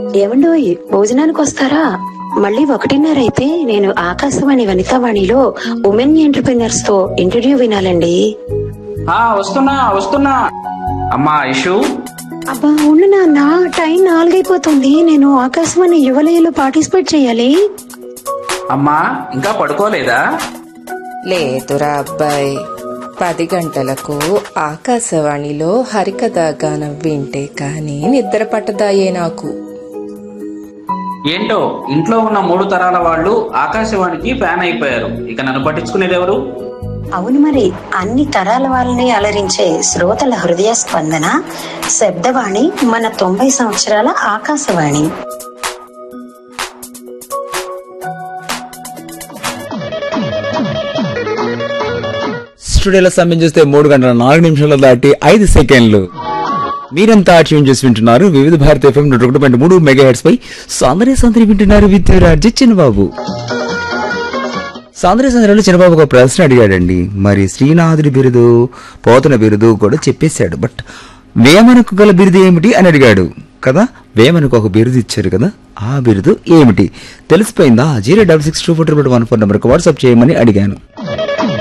ఏమండోయ్ భోజనానికి వస్తారా మళ్ళీ ఒకటిన్నర అయితే నేను ఆకాశవాణి వనితావాణిలో ఉమెన్ ఎంటర్ప్రినర్స్ తో ఇంటర్వ్యూ వినాలండి ఆ వస్తున్నా వస్తున్నా అమ్మా ఇషు అబ్బా ఉండు నాన్న టైం నాలుగైపోతుంది నేను ఆకాశవాణి యువలయలో పార్టిసిపేట్ చేయాలి అమ్మా ఇంకా పడుకోలేదా లేదురా అబ్బాయి పది గంటలకు ఆకాశవాణిలో హరికథ గానం వింటే కానీ నిద్ర పట్టదాయే నాకు ఏంటో ఇంట్లో ఉన్న మూడు తరాల వాళ్ళు ఆకాశవాణికి ఫ్యాన్ అయిపోయారు ఇక నన్ను పట్టించుకునేది ఎవరు అవును మరి అన్ని తరాల వాళ్ళని అలరించే శ్రోతల హృదయ స్పందన శబ్దవాణి మన తొంభై సంవత్సరాల ఆకాశవాణి స్టూడియోలో సమయం చూస్తే మూడు గంటల నాలుగు నిమిషాలు దాటి ఐదు సెకండ్లు మీరంతా ట్యూన్ చేసి వింటున్నారు వివిధ భారత ఎఫ్ఎం నూట ఒకటి పాయింట్ మూడు మెగా హెడ్స్ పై సౌందర్య సందరి వింటున్నారు విద్యురాజు చిన్నబాబు సౌందర్య సందరిలో చిన్నబాబు ఒక ప్రశ్న అడిగాడండి మరి శ్రీనాథుడి బిరుదు పోతన బిరుదు కూడా చెప్పేశాడు బట్ వేమనకు గల బిరుదు ఏమిటి అని అడిగాడు కదా వేమనకు ఒక బిరుదు ఇచ్చారు కదా ఆ బిరుదు ఏమిటి తెలిసిపోయిందా zero double six two four one four నెంబర్కి వాట్సాప్ చేయమని అడిగాను